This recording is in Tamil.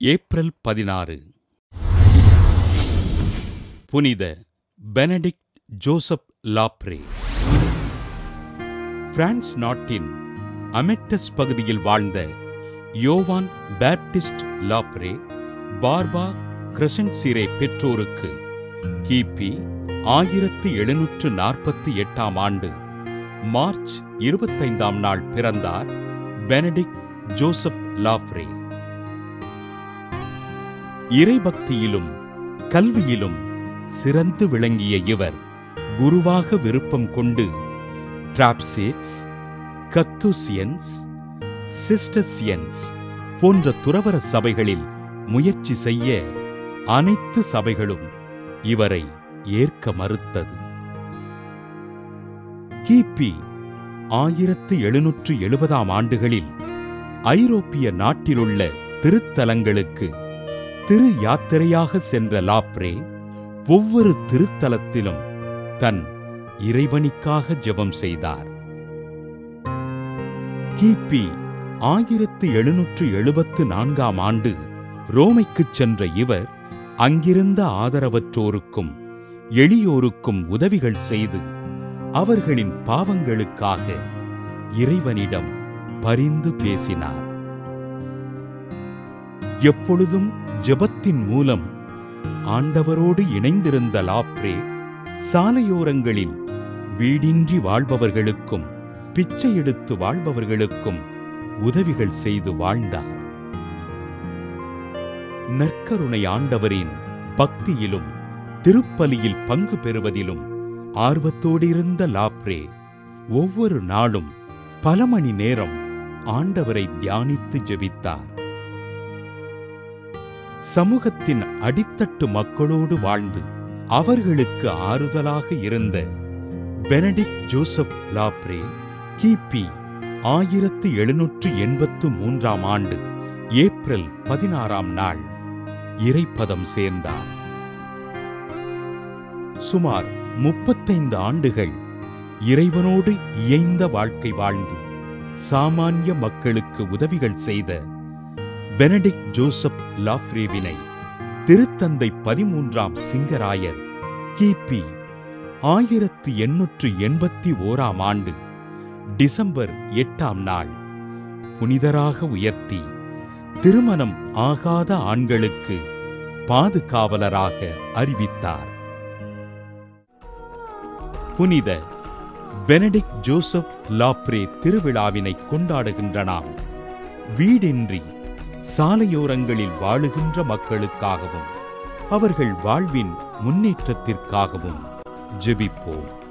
ஏப்ரல் பதினாறு புனித பெனடிக்ட் ஜோசப் லாப்ரே பிரான்ஸ் நாட்டின் அமெட்டஸ் பகுதியில் வாழ்ந்த யோவான் பேப்டிஸ்ட் லாப்ரே பார்பா கிரசன்சிரே பெற்றோருக்கு கிபி ஆயிரத்து எழுநூற்று நாற்பத்தி எட்டாம் ஆண்டு மார்ச் இருபத்தைந்தாம் நாள் பிறந்தார் பெனடிக்ட் ஜோசப் லாப்ரே இறைபக்தியிலும் கல்வியிலும் சிறந்து விளங்கிய இவர் குருவாக விருப்பம் கொண்டு டிராப்சேட்ஸ் கத்துசியன்ஸ் சிஸ்டசியன்ஸ் போன்ற துறவர சபைகளில் முயற்சி செய்ய அனைத்து சபைகளும் இவரை ஏற்க மறுத்தது கிபி ஆயிரத்து எழுநூற்று எழுபதாம் ஆண்டுகளில் ஐரோப்பிய நாட்டிலுள்ள திருத்தலங்களுக்கு திரு யாத்திரையாக சென்ற லாப்ரே ஒவ்வொரு திருத்தலத்திலும் தன் இறைவனிக்காக ஜெபம் செய்தார் கிபி ஆயிரத்து எழுநூற்று எழுபத்து நான்காம் ஆண்டு ரோமைக்குச் சென்ற இவர் அங்கிருந்த ஆதரவற்றோருக்கும் எளியோருக்கும் உதவிகள் செய்து அவர்களின் பாவங்களுக்காக இறைவனிடம் பரிந்து பேசினார் எப்பொழுதும் ஜெபத்தின் மூலம் ஆண்டவரோடு இணைந்திருந்த லாப்ரே சாலையோரங்களில் வீடின்றி வாழ்பவர்களுக்கும் பிச்சை எடுத்து வாழ்பவர்களுக்கும் உதவிகள் செய்து வாழ்ந்தார் நற்கருணை ஆண்டவரின் பக்தியிலும் திருப்பலியில் பங்கு பெறுவதிலும் ஆர்வத்தோடிருந்த லாப்ரே ஒவ்வொரு நாளும் பல மணி நேரம் ஆண்டவரை தியானித்து ஜெபித்தார் சமூகத்தின் அடித்தட்டு மக்களோடு வாழ்ந்து அவர்களுக்கு ஆறுதலாக இருந்த பெனடிக் ஜோசப் லாப்ரே கிபி ஆயிரத்து எழுநூற்று எண்பத்து மூன்றாம் ஆண்டு ஏப்ரல் பதினாறாம் நாள் இறைப்பதம் சேர்ந்தார் சுமார் முப்பத்தைந்து ஆண்டுகள் இறைவனோடு இயைந்த வாழ்க்கை வாழ்ந்து சாமானிய மக்களுக்கு உதவிகள் செய்த பெனடிக் ஜோசப் லாஃப்ரேவினை திருத்தந்தை பதிமூன்றாம் சிங்கராயர் கிபி ஆயிரத்து எண்ணூற்று எண்பத்தி ஓராம் ஆண்டு டிசம்பர் எட்டாம் நாள் புனிதராக உயர்த்தி திருமணம் ஆகாத ஆண்களுக்கு பாதுகாவலராக அறிவித்தார் புனித பெனடிக் ஜோசப் லாப்ரே திருவிழாவினை கொண்டாடுகின்ற நாம் வீடின்றி சாலையோரங்களில் வாழுகின்ற மக்களுக்காகவும் அவர்கள் வாழ்வின் முன்னேற்றத்திற்காகவும் ஜெபிப்போம்